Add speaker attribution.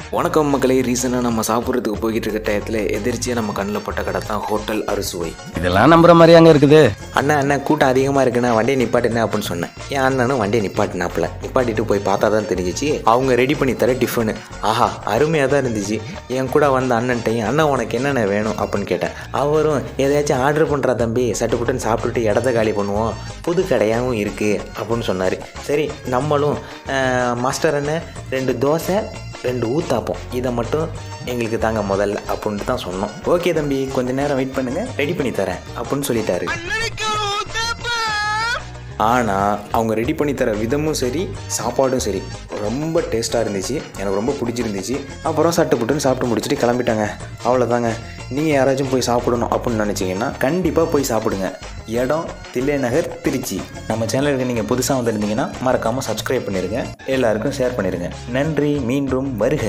Speaker 1: வணக்கம் மக்களே ரீசனாக நம்ம சாப்பிட்றதுக்கு போய்கிட்டு இருக்க டயத்தில் எதிர்ச்சியாக நம்ம கண்ணில் பட்ட கடை தான் ஹோட்டல் அறுசுவை
Speaker 2: இதெல்லாம் நம்புற மாதிரி அங்கே இருக்குது
Speaker 1: அண்ணா அண்ணன் கூட்டம் அதிகமாக இருக்குண்ணா வண்டியை நிப்பாட்டுனேன் அப்படின்னு சொன்னேன் என் அண்ணனும் வண்டியை நிப்பாட்டினாப்புல நிப்பாட்டிட்டு போய் பார்த்தா தான் தெரிஞ்சிச்சு அவங்க ரெடி பண்ணி தர டிஃபனு ஆஹா அருமையாக தான் இருந்துச்சு என் கூட வந்த அண்ணன்ட்டையும் அண்ணன் உனக்கு என்னென்ன வேணும் அப்படின்னு கேட்டேன் அவரும் எதையாச்சும் ஆர்டர் பண்ணுறா தம்பி சட்டுப்புட்டுன்னு சாப்பிட்டுட்டு இடத்த காலி பண்ணுவோம் புது கடையாகவும் இருக்குது அப்படின்னு சொன்னார் சரி நம்மளும் அஹ், மாஸ்டர் அண்ணன் ரெண்டு தோசை ரெண்டு ஊத்தாப்போம் இதை மட்டும் எங்களுக்கு தாங்க முதல்ல அப்படின்ட்டு தான் சொன்னோம் ஓகே தம்பி கொஞ்ச நேரம் வெயிட் பண்ணுங்க ரெடி பண்ணி தரேன் அப்படின்னு சொல்லிட்டாரு ஆனால் அவங்க ரெடி பண்ணி தர விதமும் சரி சாப்பாடும் சரி ரொம்ப டேஸ்ட்டாக இருந்துச்சு எனக்கு ரொம்ப பிடிச்சிருந்துச்சு அப்புறம் சட்டு புட்டுன்னு சாப்பிட்டு முடிச்சுட்டு கிளம்பிட்டாங்க அவ்வளோதாங்க நீங்கள் யாராச்சும் போய் சாப்பிடணும் அப்படின்னு நினச்சிங்கன்னா கண்டிப்பாக போய் சாப்பிடுங்க இடம் தில்லை நகர் திருச்சி நம்ம சேனலுக்கு நீங்கள் புதுசாக வந்திருந்தீங்கன்னா மறக்காமல் சப்ஸ்கிரைப் பண்ணிடுங்க எல்லாருக்கும் ஷேர் பண்ணிடுங்க நன்றி மீண்டும் வருக